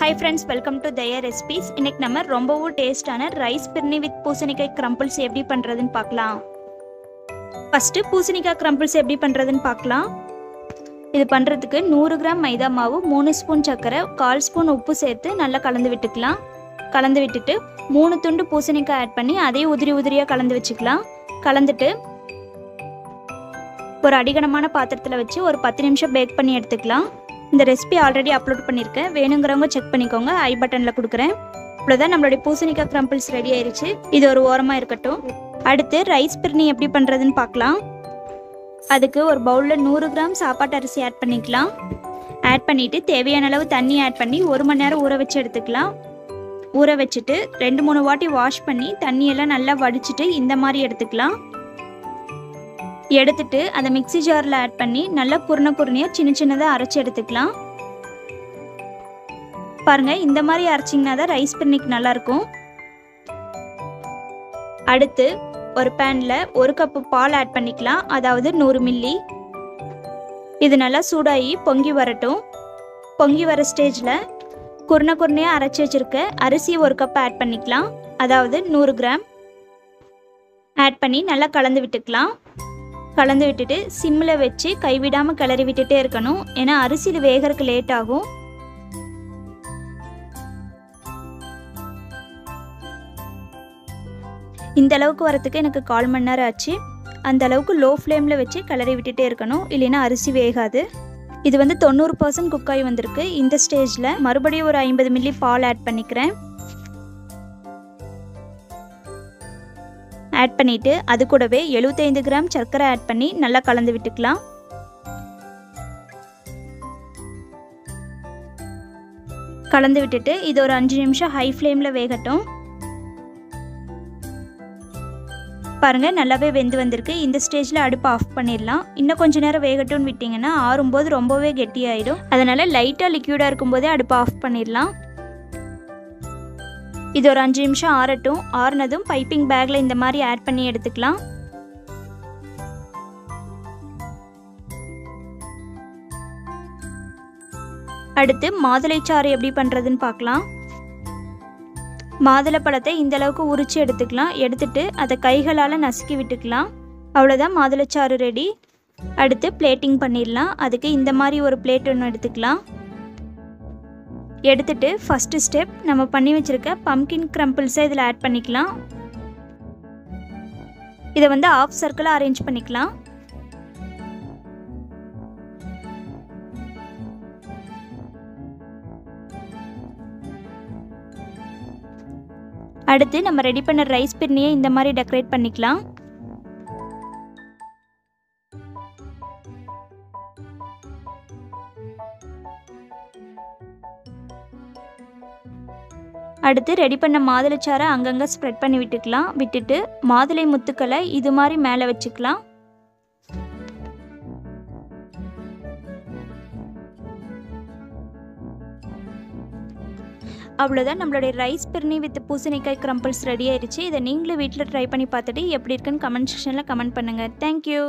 hi friends welcome to Daya recipes இன்னைக்கு நம்ம ரொம்பவும் டேஸ்டான ரைஸ் பிர்னி வித் பூசணிக்காய் கிரம்பிள்ஸ் எப்படி பண்ணுறதுன்னு பார்க்கலாம் ஃபஸ்ட்டு பூசணிக்காய் கிரம்பிள்ஸ் எப்படி பண்ணுறதுன்னு பார்க்கலாம் இது பண்ணுறதுக்கு நூறு கிராம் மைதா மாவு மூணு ஸ்பூன் சர்க்கரை கால் ஸ்பூன் உப்பு சேர்த்து நல்லா கலந்து விட்டுக்கலாம் கலந்து விட்டுட்டு மூணு துண்டு பூசணிக்காய் ஆட் பண்ணி அதே உதிரி உதிரியாக கலந்து வச்சுக்கலாம் கலந்துட்டு ஒரு அடிகனமான பாத்திரத்தில் வச்சு ஒரு பத்து நிமிஷம் பேக் பண்ணி எடுத்துக்கலாம் இந்த ரெசிபி ஆல்ரெடி அப்லோட் பண்ணியிருக்கேன் வேணுங்கிறவங்க செக் பண்ணிக்கோங்க ஐ பட்டனில் கொடுக்குறேன் இவ்வளோதான் நம்மளுடைய பூசணிக்காய் கிரம்பிள்ஸ் ரெடி ஆயிருச்சு இது ஒரு ஓரமாக இருக்கட்டும் அடுத்து ரைஸ் பிரினி எப்படி பண்ணுறதுன்னு பார்க்கலாம் அதுக்கு ஒரு பவுலில் நூறு கிராம் சாப்பாட்டு அரிசி ஆட் பண்ணிக்கலாம் ஆட் பண்ணிவிட்டு தேவையான அளவு தண்ணி ஆட் பண்ணி ஒரு மணி நேரம் ஊற வச்சு எடுத்துக்கலாம் ஊற வச்சுட்டு ரெண்டு மூணு வாட்டி வாஷ் பண்ணி தண்ணியெல்லாம் நல்லா வடிச்சிட்டு இந்த மாதிரி எடுத்துக்கலாம் எடுத்துட்டு அதை மிக்ஸி ஜாரில் ஆட் பண்ணி நல்லா குருண குருணையாக சின்ன சின்னதாக அரைச்சி எடுத்துக்கலாம் பாருங்க இந்த மாதிரி அரைச்சிங்கன்னா தான் ரைஸ் பின்னிக்கு நல்லாயிருக்கும் அடுத்து ஒரு பேனில் ஒரு கப்பு பால் ஆட் பண்ணிக்கலாம் அதாவது நூறு மில்லி இது நல்லா சூடாகி பொங்கி வரட்டும் பொங்கி வர ஸ்டேஜில் குருண குருணையாக அரைச்சி வச்சுருக்க அரிசி ஒரு கப் ஆட் பண்ணிக்கலாம் அதாவது நூறு கிராம் ஆட் பண்ணி நல்லா கலந்து விட்டுக்கலாம் கலந்து விட்டுட்டு சிம்மில் வச்சு கைவிடாமல் கிளறி விட்டுட்டே இருக்கணும் ஏன்னா அரிசியில் வேகறதுக்கு லேட் ஆகும் இந்த அளவுக்கு வரத்துக்கு எனக்கு கால் மணி நேரம் ஆச்சு அந்த அளவுக்கு லோ ஃப்ளேமில் வச்சு கிளறி விட்டுட்டே இருக்கணும் இல்லைன்னா அரிசி வேகாது இது வந்து தொண்ணூறு பர்சன்ட் குக்காய் வந்திருக்கு இந்த ஸ்டேஜில் மறுபடியும் ஒரு ஐம்பது மில்லி பால் ஆட் பண்ணிக்கிறேன் ஆட் பண்ணிவிட்டு அது கூடவே எழுபத்தைந்து கிராம் சர்க்கரை ஆட் பண்ணி நல்லா கலந்து விட்டுக்கலாம் கலந்து விட்டுட்டு இது ஒரு அஞ்சு நிமிஷம் ஹை ஃப்ளேமில் வேகட்டும் பாருங்கள் நல்லாவே வெந்து வந்திருக்கு இந்த ஸ்டேஜில் அடுப்பு ஆஃப் பண்ணிடலாம் இன்னும் கொஞ்ச நேரம் வேகட்டும்னு விட்டிங்கன்னா ஆறும்போது ரொம்பவே கெட்டியாயிடும் அதனால் லைட்டாக லிக்யூடாக இருக்கும்போதே அடுப்பு ஆஃப் பண்ணிடலாம் இது ஒரு அஞ்சு நிமிஷம் ஆறட்டும் ஆறுனதும் பைப்பிங் பேக்கில் இந்த மாதிரி ஆட் பண்ணி எடுத்துக்கலாம் அடுத்து மாதுளைச்சாறு எப்படி பண்ணுறதுன்னு பார்க்கலாம் மாதுளை பழத்தை இந்த அளவுக்கு உரிச்சு எடுத்துக்கலாம் எடுத்துட்டு அதை கைகளால் நசுக்கி விட்டுக்கலாம் அவ்வளோதான் மாதுளைச்சாறு ரெடி அடுத்து பிளேட்டிங் பண்ணிடலாம் அதுக்கு இந்த மாதிரி ஒரு பிளேட் ஒன்று எடுத்துக்கலாம் எடுத்துட்டு ஃபஸ்ட்டு ஸ்டெப் நம்ம பண்ணி வச்சுருக்க பம்கின் க்ரம்பிள்ஸை இதில் ஆட் பண்ணிக்கலாம் இதை வந்து ஆஃப் சர்க்கிளாக அரேஞ்ச் பண்ணிக்கலாம் அடுத்து நம்ம ரெடி பண்ண ரைஸ் பின்னியை இந்த மாதிரி டெக்கரேட் பண்ணிக்கலாம் அடுத்து ரெடி பண்ண மாதுளைச்சாரை அங்கங்கே ஸ்ப்ரெட் பண்ணி விட்டுக்கலாம் விட்டுட்டு மாதுளை முத்துக்களை இது மாதிரி மேலே வச்சுக்கலாம் அவ்வளோதான் நம்மளுடைய ரைஸ் பிர்னி வித் பூசணிக்காய் கிரம்பிள்ஸ் ரெடி ஆயிடுச்சு இதை நீங்களும் வீட்டில் ட்ரை பண்ணி பார்த்துட்டு எப்படி இருக்குன்னு கமெண்ட் செக்ஷனில் கமெண்ட் பண்ணுங்கள் தேங்க்யூ